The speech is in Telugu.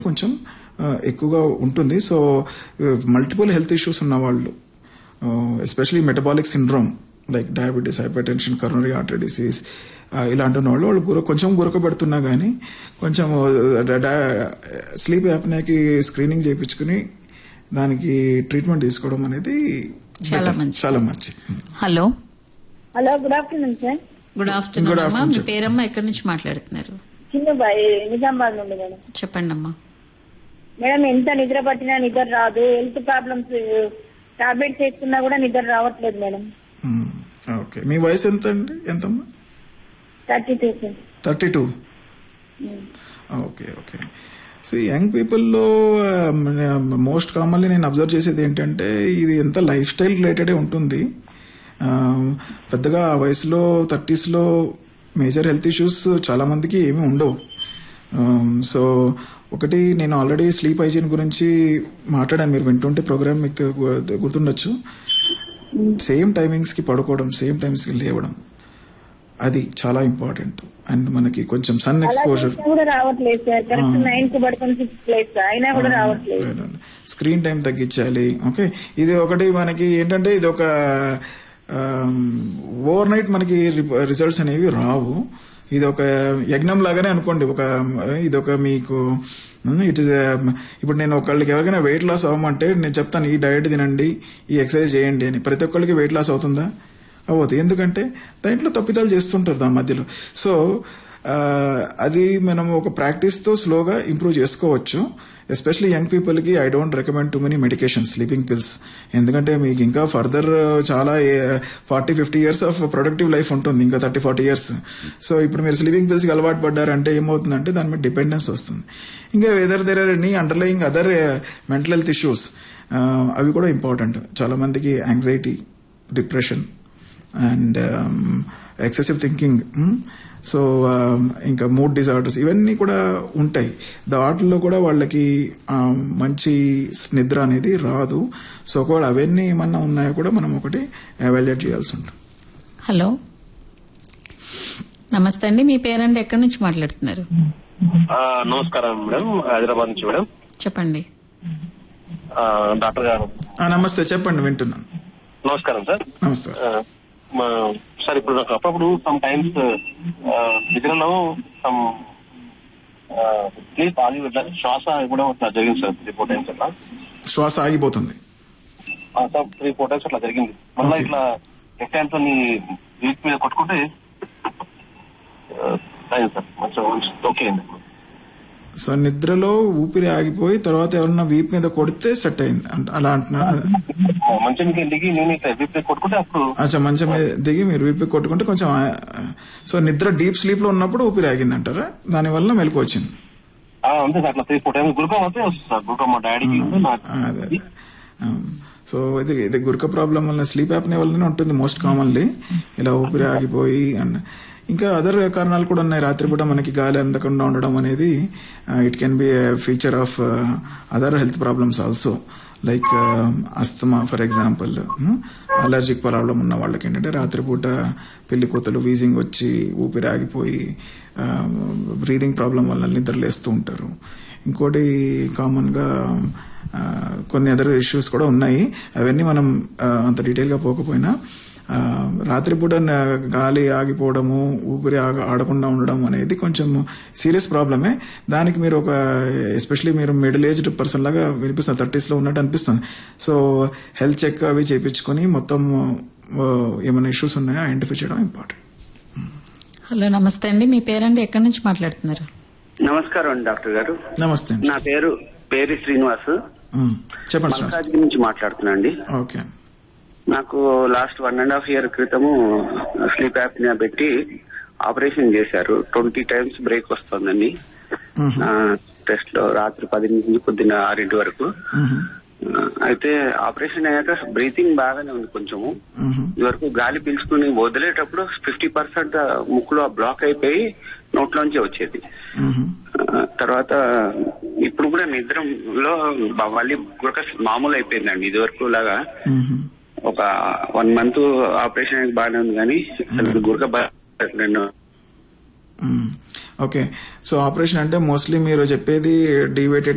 కొంచెం ఆ, ఎక్కువగా ఉంటుంది సో మల్టిపుల్ హెల్త్ ఇష్యూస్ ఉన్న వాళ్ళు especially metabolic syndrome like diabetes hypertension coronary artery disease ఇలాంటి ఉన్న వాళ్ళు వాళ్ళు గుర కొంచెం గురకబెడుతున్నా కానీ కొంచెం స్లీప్ యాప్నేకి స్క్రీనింగ్ చేయించుకుని దానికి ట్రీట్మెంట్ తీసుకోవడం అనేది చాలా better. మంచిది. చాలా మంచి hello hello good afternoon sir good afternoon Good అమ్మా afternoon, మీ sir. పేరమ్మా ఎక్కడి నుంచి మాట్లాడుతున్నారు చిన్నబాయ్ నిజామాబాద్ నుండి మేడం చెప్పండి అమ్మా మేడం ఎంత నిద్ర పట్టినా నిద్ర రాదు హెల్త్ ప్రాబ్లమ్స్ టాబ్లెట్స్ వేసుకున్నా కూడా నిద్ర రావట్లేదు మేడం ఓకే మీ వయసు ఎంత అండి ఎంతమ్మా thirty two sir thirty two okay okay so young పీపుల్లో మోస్ట్ కామన్లీ నేను అబ్జర్వ్ చేసేది ఏంటంటే ఇది ఎంత లైఫ్ స్టైల్ రిలేటెడే ఉంటుంది Um, పెద్దగా ఆ వయసులో థర్టీస్లో మేజర్ హెల్త్ ఇష్యూస్ చాలా మందికి ఏమీ ఉండవు సో ఒకటి నేను ఆల్రెడీ స్లీప్ హైజీన్ గురించి మాట్లాడాను మీరు వింటుంటే ప్రోగ్రామ్ మీకు గు- గుర్తుండొచ్చు సేమ్ టైమింగ్స్కి పడుకోవడం సేమ్ టైమ్స్కి లేవడం అది చాలా ఇంపార్టెంట్ అండ్ మనకి కొంచెం సన్ అలా ఎక్స్పోజర్ చేసినా కూడా రావట్లేదు సార్ కరెక్ట్ నైన్ కి పడుకొని సిక్స్ ప్లేస్ అయినా కూడా రావట్లేదు స్క్రీన్ టైం తగ్గించాలి ఓకే ఇది ఒకటి మనకి ఏంటంటే ఇది ఒక ఓవర్ నైట్ మనకి రిజల్ట్స్ అనేవి రావు ఇది ఒక యజ్ఞం లాగానే అనుకోండి ఒక ఇది ఒక మీకు ఇట్ ఇస్ ఇప్పుడు నేను ఒకళ్ళకి ఎవరికైనా వెయిట్ లాస్ అవ్వమంటే నేను చెప్తాను ఈ డైట్ తినండి ఈ ఎక్సర్సైజ్ చేయండి అని ప్రతి ఒక్కళ్ళకి వెయిట్ లాస్ అవుతుందా అవ్వదు ఎందుకంటే దాంట్లో తప్పిదాలు చేస్తుంటారు దాని మధ్యలో సో ఆ, అది మనం ఒక ప్రాక్టీస్తో స్లోగా ఇంప్రూవ్ చేసుకోవచ్చు ఎస్పెషలీ యంగ్ పీపుల్కి I don't recommend too many medication sleeping pills ఎందుకంటే మీకు ఇంకా ఫర్దర్ చాలా forty fifty years of productive life ఉంటుంది ఇంకా థర్టీ ఫార్టీ ఇయర్స్ సో ఇప్పుడు మీరు స్లీపింగ్ పిల్స్కి అలవాటు పడ్డారంటే ఏమవుతుందంటే దాని మీద డిపెండెన్స్ వస్తుంది ఇంకా whether there are any underlying other mental health issues అవి కూడా ఇంపార్టెంట్ చాలా మందికి anxiety depression and excessive thinking so ఇంకా మూడ్ డిజార్డర్స్ ఇవన్నీ కూడా ఉంటాయి వాటిల్లో కూడా వాళ్ళకి um, మంచి నిద్ర అనేది రాదు సో ఒకవేళ అవన్నీ ఏమన్నా ఉన్నాయో కూడా మనం ఒకటి ఎవాల్యుయేట్ చేయాల్సి ఉంటుంది హలో నమస్తే అండి మీ పేరండి ఎక్కడి నుంచి మాట్లాడుతున్నారు ఆ, నమస్కారం మేడం హైదరాబాద్ నుంచి మేడం చెప్పండి ఆ, డాక్టర్ గారు ఆ, నమస్తే చెప్పండి వింటున్నాను నమస్కారం సార్ నమస్తే ఆ, మా సార్ ఇప్పుడు నాకు అప్పుడప్పుడు సమ్ టైమ్స్ నిద్రలో సమ్ స్లీప్ ఆగి ఇట్లా శ్వాస కూడా ఇట్లా జరిగింది సార్ త్రీ ఫోర్ టైమ్స్ అట్లా శ్వాస ఆగిపోతుంది ఆ, సార్ త్రీ ఫోర్ టైమ్స్ అట్లా జరిగింది మళ్ళీ Okay. ఇట్లా లెఫ్ట్ హ్యాండ్ తో వీక్ మీద కొట్టుకుంటే ఆ, అయింది సార్ మంచిగా ఓకే అయింది సో నిద్రలో ఊపిరి ఆగిపోయి తర్వాత ఎవరన్నా వీప్ మీద కొడితే సెట్ అయింది అంటే అలా అంటున్నారు మంచం దిగి నేను ఇట్లా వీక్ మీద కొట్టుకుంటే అప్పుడు అచ్చా మంచం మీద దిగి మీరు వీపీ కొట్టుకుంటే కొంచెం ఆ- సో నిద్ర డీప్ స్లీప్ లో ఉన్నప్పుడు ఊపిరి ఆగింది అంటారా దానివల్ల మెలకు వచ్చింది ఆ, అంతే సార్ అట్లా త్రీ ఫోర్ టైమ్స్ గుల్కం అయితే వస్తుంది సార్ గుల్కం మా డాడీకి ఉంది, నాకు ఆ, అదే అదే ఆమ్. సో ఇది ఇది గురక ప్రాబ్లం వల్ల స్లీప్ యాప్నే వల్లనే ఉంటుంది మోస్ట్ కామన్లీ ఇలా ఊపిరి ఆగిపోయి అండ్ ఇంకా అదర్ కారణాలు కూడా ఉన్నాయి రాత్రిపూట మనకి గాలి అందకుండా ఉండడం అనేది it can be feature of other health problems also like asthma for example allergic problem ఉన్న వాళ్ళకి ఏంటంటే రాత్రిపూట పెళ్లి కూతలు వీజింగ్ వచ్చి ఊపిరి ఆగిపోయి బ్రీదింగ్ ప్రాబ్లం వల్ల నిద్రలేస్తూ ఉంటారు ఇంకోటి కామన్గా ఆ, కొన్ని అదర్ ఇష్యూస్ కూడా ఉన్నాయి అవన్నీ మనం ఆ, అంత డీటెయిల్గా పోకపోయినా ఆ, రాత్రిపూట న- గాలి ఆగిపోవడము ఊపిరి ఆగ- ఆడకుండా ఉండడం అనేది కొంచెం సీరియస్ ప్రాబ్లమే దానికి మీరు ఒక ఎస్పెషలీ మీరు మిడిల్ ఏజ్డ్ పర్సన్ లాగా వినిపిస్తుంది థర్టీస్లో ఉన్నట్టు అనిపిస్తుంది సో హెల్త్ చెక్ అవి చేయించుకొని మొత్తం ఆ, ఏమైనా ఇష్యూస్ ఉన్నాయో ఐడెంటిఫై చేయడం ఇంపార్టెంట్ హలో నమస్తే అండి మీ పేరండి ఎక్కడి నుంచి మాట్లాడుతున్నారు నమస్కారం అండి డాక్టర్ గారు నమస్తే అండి నా పేరు పేరు శ్రీనివాస్ ఉమ్, చెప్పండి సార్ మల్కాజ్గిరి నుంచి మాట్లాడుతున్నా అండి ఓకే నాకు last one and half year క్రితము స్లీప్ యాప్నియా పెట్టి ఆపరేషన్ చేశారు ట్వంటీ టైమ్స్ బ్రేక్ వస్తుందండి మ్మ్. టెస్ట్ లో రాత్రి పది నుంచి పొద్దున్న ఆరింటి వరకు మ్మ్. ఆ, అయితే ఆపరేషన్ అయ్యాక బ్రీతింగ్ బాగానే ఉంది కొంచెము మ్మ్. ఇదివరకు గాలి పీల్చుకుని వదిలేటప్పుడు ఫిఫ్టీ పర్సెంట్ ముక్కులో బ్లాక్ అయిపోయి నోట్లోంచి వచ్చేది మ్మ్. ఆ, తర్వాత ఇప్పుడు కూడా నిద్రలో బ- మళ్ళీ గురక మామూలు అయిపోయిందండి ఇది వరకు లాగా మ్మ్. ఒక వన్ మంత్ ఆపరేషన్ అయితే బాగానే ఉంది కానీ అసలు గురక బా- రెండు మ్మ్. ఓకే సో ఆపరేషన్ అంటే మోస్ట్లీ మీరు చెప్పేది డివేటెడ్